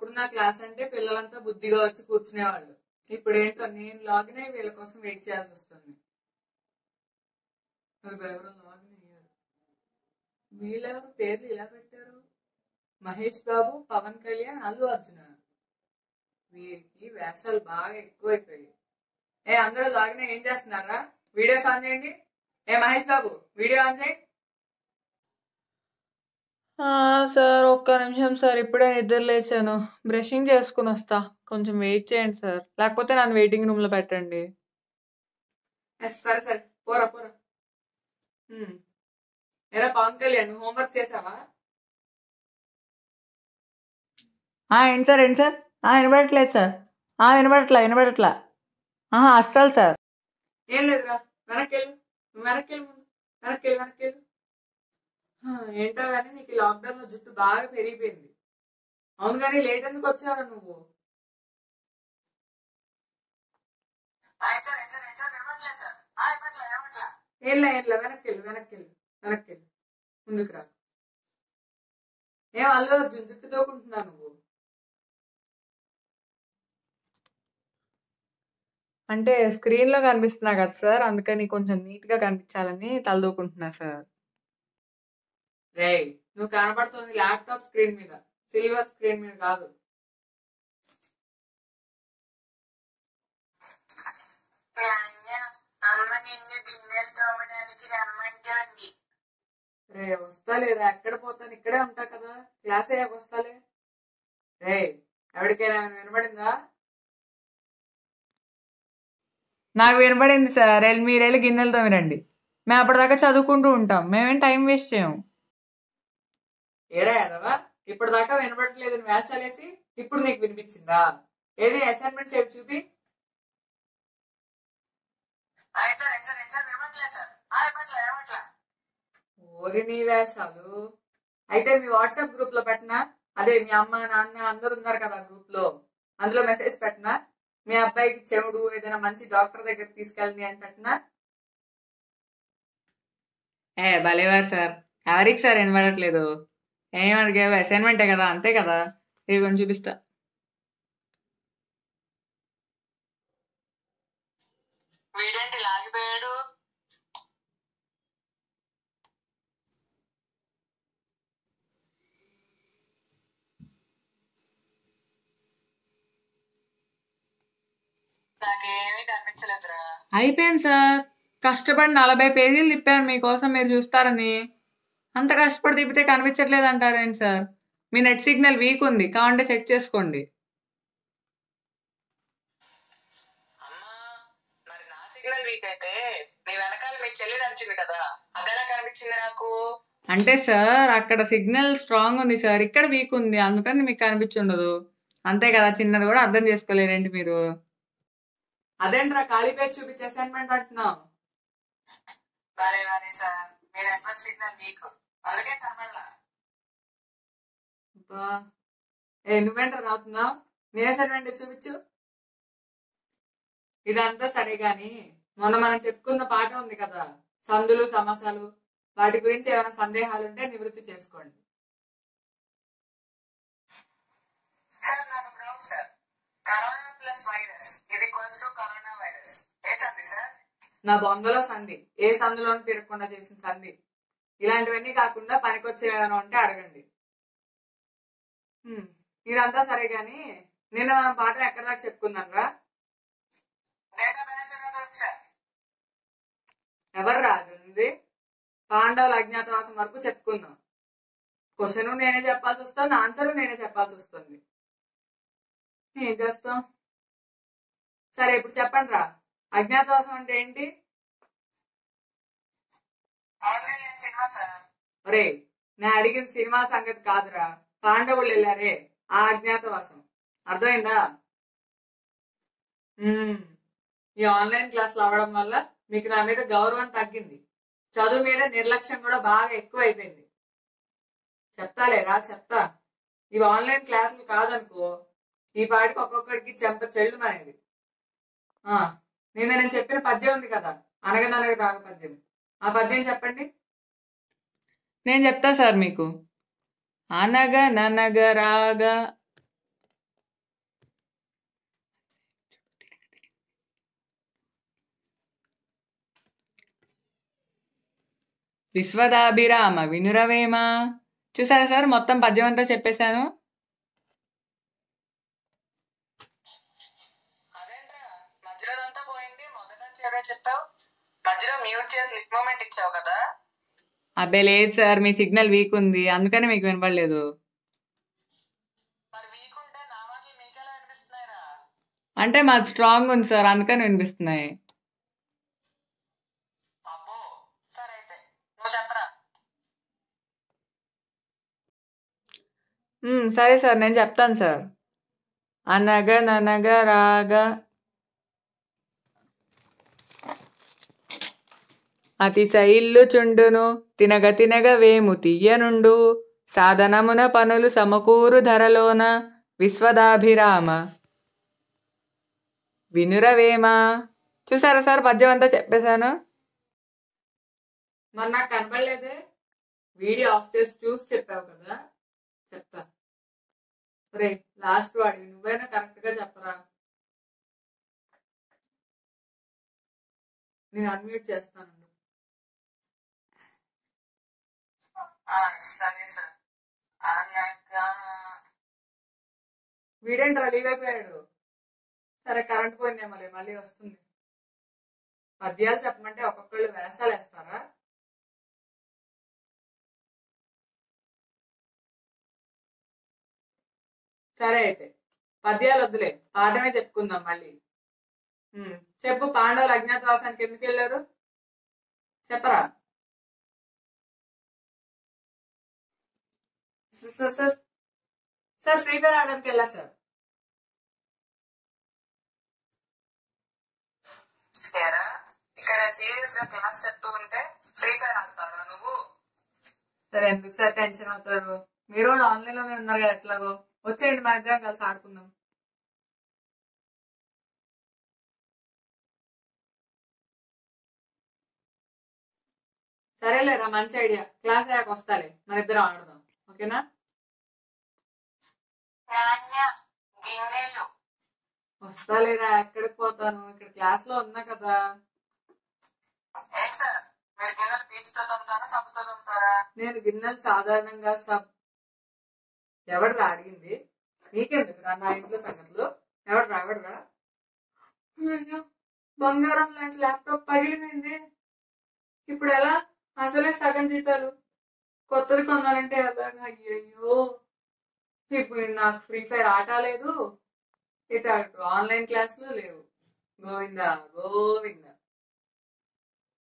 ఒకప్పుడు నా క్లాస్ అంటే పిల్లలంతా బుద్ధిగా వచ్చి కూర్చునేవాళ్ళు ఇప్పుడు ఏంటో నేను లాగిన్ అయ్యి వీళ్ళ కోసం వెయిట్ చేయాల్సి వస్తుంది అదిగో ఎవరో లాగిన్ అయ్యారు వీళ్ళెవరు పేర్లు ఇలా పెట్టారు మహేష్ బాబు పవన్ కళ్యాణ్ అల్లు అర్జున వీరికి వేషాలు బాగా ఎక్కువైపోయాయి ఏ అందరూ లాగిన్ అయ్యి ఏం చేస్తున్నారా వీడియోస్ ఆన్ చేయండి ఏ మహేష్ బాబు వీడియో ఆన్ చేయి సార్ ఒక్క నిమిషం సార్ ఇప్పుడే నిద్ర లేచాను బ్రషింగ్ చేసుకుని వస్తా కొంచెం వెయిట్ చేయండి సార్ లేకపోతే నన్ను వెయిటింగ్ రూమ్ లో పెట్టండి సరే సరే పోరా పోరా హ్మ్. ఎరా పవన్ కళ్యాణ్ నువ్వు హోంవర్క్ చేసావా ఏంటి సార్ ఏంటి సార్ వినబడట్లేదు సార్ వినబడట్లా వినబడట్లా అస్సలు సార్ ఏం లేదురా వెనక్కి వెళ్ళు నువ్వు వెనక్కి వెళ్ళు ముందు వెనక్కి వెళ్ళు వెనక్కి వెళ్ళు హా, ఏంటో కానీ నీకు లాక్డౌన్ లో జుట్టు బాగా పెరిగిపోయింది అవును కానీ లేట్ ఎందుకు వచ్చారా నువ్వు ఏంలా ఏంలా వెనక్కి వెళ్ళు వెనక్కి వెళ్ళు వెనక్కి వెళ్ళు ముందుకు రా ఏం అల్లు అర్జున్ జుట్టు తోకుంటున్నా నువ్వు అంటే స్క్రీన్ లో కనిపిస్తున్నా కదా సార్ అందుకని కొంచెం నీట్ గా కనిపించాలని తలదూకుంటున్నా సార్ రే నువ్వు కనబడుతుంది ల్యాప్టాప్ స్క్రీన్ మీద సిల్వర్ స్క్రీన్ మీద కాదు అమ్మ నిన్ను గిన్నెలు తోమడానికి రమ్మంటోంది రే వస్తాలేరా ఎక్కడ పోతాను ఇక్కడే ఉంటా కదా క్లాస్ అయ్యాక వస్తాలే రే ఎవరికైనా ఏమైనా వినపడిందా నాకు వినపడింది సార్ వెళ్ళి మీరు వెళ్ళి గిన్నెలతో వినండి మేము అప్పటిదాకా చదువుకుంటూ ఉంటాం మేమేం టైం వేస్ట్ చేయం ఏరా యాదవా ఇప్పటిదాకా వినపడట్లేదు వేషాలేసి ఇప్పుడు నీకు వినిపించిందా ఏది అసైన్మెంట్స్ ఏవి చూపి ఆయన సార్ ఆయన సార్ ఆయన సార్ వినట్లేదు సార్ ఆ ఇవ్వట్లే ఇవ్వట్లే ఓరి నీ వేషాలు అయితే మీ వాట్సాప్ గ్రూప్ లో పెట్టినా అదే మీ అమ్మ నాన్న అందరు ఉన్నారు కదా గ్రూప్ లో అందులో మెసేజ్ పెట్టినా మీ అబ్బాయికి చెవుడు ఏదైనా మంచి డాక్టర్ దగ్గర తీసుకెళ్ళండి అని పెట్టినా ఏ భలేవారు సార్ ఎవరికి సార్ వినబడట్లేదు ఏమడిగావు అసైన్మెంటే కదా అంతే కదా ఇది కొంచెం చూపిస్తా వీడేంటి లాగిపోయాడు నాకేమీ కనిపించలేదురా అయిపోయింది సార్ కష్టపడి నలభై పేజీలు తిప్పాను మీకోసం మీరు చూస్తారని అంత కష్టపడి తిప్పితే కనిపించట్లేదు అంటారేంటి సార్ మీ నెట్ సిగ్నల్ వీక్ ఉంది కావాలంటే చెక్ చేసుకోండి అమ్మా మరి నా సిగ్నల్ వీక్ అయితే నీ వెనకాల మీ చెల్లి నడిచింది కదా అదెలా కనిపించింది నాకు అంటే సార్ అక్కడ సిగ్నల్ స్ట్రాంగ్ ఉంది సార్ ఇక్కడ వీక్ ఉంది అందుకని మీకు కనిపించుండదు అంతే కదా చిన్నది కూడా అర్థం చేసుకోలేరేంటి మీరు అదేంట్రా ఖాళీ పేజ్ చూపించే అసైన్మెంట్ అంటున్నావు సరే సరే సార్ మీ నెట్వర్క్ సిగ్నల్ వీక్ అందుకే కనబడలా అబ్బా. ఏ నువ్వేంట్రా రావుతున్నావు నీ అసైన్మెంట్ చూపించు ఇదంతా సరే గాని మొన్న మనం చెప్పుకున్న పాట ఉంది కదా సందులు సమాసాలు వాటి గురించి ఏమైనా సందేహాలు ఉంటే నివృత్తి చేసుకోండి సార్ నాకు doubt sir corona plus virus ఇది ఈక్వల్స్ టు కరోనా వైరస్ ఏ సంది సార్ నా బొందలో సంధి ఏ సందులోనూ తిరగకుండా చేసిన సంధి ఇలాంటివన్నీ కాకుండా పనికొచ్చేవి ఏమైనా ఉంటే అడగండి హ్మ్. ఇదంతా సరే గాని నిన్న మనం పాఠం ఎక్కడ దాకా చెప్పుకుందాం రా డేటా మేనేజర్ దొరికి సార్ ఎవరు రాదు పాండవుల అజ్ఞాతవాసం వరకు చెప్పుకుందాం క్వశ్చన్ నేనే చెప్పాల్సి వస్తుంది ఆన్సర్ నేనే చెప్పాల్సి వస్తుంది ఏం చేస్తాం సరే ఇప్పుడు చెప్పండి రా అజ్ఞాతవాసం అంటే ఏంటి ఆన్లైన్ సినిమా సార్ ఒరే నేను అడిగిన సినిమా సంగతి కాదురా పాండవులు వెళ్ళారే ఆ అజ్ఞాతవాసం అర్థమైందా మ్మ్. ఈ ఆన్లైన్ క్లాసులు అవ్వడం వల్ల మీకు నా మీద గౌరవం తగ్గింది చదువు మీద నిర్లక్ష్యం కూడా బాగా ఎక్కువ అయిపోయింది చెప్తాలేరా చెప్తా ఇవి ఆన్లైన్ క్లాసులు కాదనుకో ఈ పాటికి ఒక్కొక్కడికి చెంప చెల్లు అనేది ఆ, నిన్న నేను చెప్పిన పద్యం ఉంది కదా అనగననగ రాగ పద్యం ఆ పద్యం చెప్పండి నేను చెప్తా సార్ మీకు అనగ ననగ రాగ విశ్వదాభిరామ వినురవేమ చూసారా సార్ మొత్తం పద్యం అంతా చెప్పేశాను అదేంట్రా మధ్యలో అంతా పోయింది మొదట చివర చెప్పావు మధ్యలో మ్యూట్ చేసి లిప్ మూమెంట్ ఇచ్చావు కదా అబ్బే లేదు సార్ మీ సిగ్నల్ వీక్ ఉంది అందుకని మీకు వినపడలేదు మరి వీకుంటే నా మాటలు మీకెలా వినిపిస్తున్నాయిరా అంటే మాది స్ట్రాంగ్ ఉంది సార్ అందుకని వినిపిస్తున్నాయి అబ్బో సరే అయితే నువ్వు చెప్పరా మ్మ్, సరే సార్ నేను చెప్తాను సార్ అనగననగ రాగ అతిశయిల్లు చుండును తినగ తినగ వేము తీయనుండు సాధనమున పనులు సమకూరు ధరలోన విశ్వదాభిరామ వినురవేమ చూసారా సార్ పద్యం అంతా చెప్పేశాను మరి నాకు కనపడలేదే వీడియో ఆఫ్ చేసి చూసి చెప్పావు కదా చెప్తా రే లాస్ట్ వాడివి నువ్వైనా కరెక్ట్ గా చెప్పరా నేను అన్మ్యూట్ చేస్తాను ఆ, సరే సార్ అనగా వీడేంట్రా లీవ్ అయిపోయాడు సరే కరెంట్ పోయిందేమోలే మళ్ళీ వస్తుంది పద్యాలు చెప్పమంటే ఒక్కొక్కళ్ళు వేషాలు వేస్తారా సరే అయితే పద్యాలు వద్దులే పాఠమే చెప్పుకుందాం మళ్ళీ ఉమ్, చెప్పు పాండవులు అజ్ఞాతవాసానికి ఎందుకు వెళ్ళారు చెప్పరా స- స- స- సార్ ఫ్రీ ఫైర్ ఆడడానికి వెళ్ళా సార్ ఏరా ఇక్కడ సీరియస్ గా క్లాస్ చెప్తూ ఉంటే ఫ్రీ ఫైర్ ఆడతారా నువ్వు సరే ఎందుకు సార్ టెన్షన్ అవుతారు మీరు కూడా ఆన్లైన్ లోనే ఉన్నారు కదా ఎట్లాగో వచ్చేయండి మన ఇద్దరం కలిసి ఆడుకుందాం సరేలేరా మంచి ఐడియా క్లాస్ అయ్యాక వస్తాలే మన ఇద్దరం ఆడదాం ఓకేనా నాణ్య గిన్నెలు వస్తాలేరా ఎక్కడికి పోతాను ఇక్కడ క్లాస్ లో ఉన్నా కదా ఏంటి సార్ మీరు గిన్నెలు పీచుతో తొమ్ముతారా సబ్బుతో తొమ్ముతారా నేను గిన్నెలు సాధారణంగా సబ్ ఎవడరా అడిగింది నీకెందుకు రా నా ఇంట్లో సంగతులు ఎవడరా ఎవడరా అయ్యో, బంగారం లాంటి ల్యాప్టాప్ పగిలిపోయింది ఇప్పుడు ఎలా అసలే సగం జీతాలు కొత్తది కొనాలంటే ఎలా అయ్యో ఇప్పుడు నాకు ఫ్రీ ఫైర్ ఆట లేదు ఇటు అటు ఆన్లైన్ క్లాసులు లేవు గోవిందా గోవిందా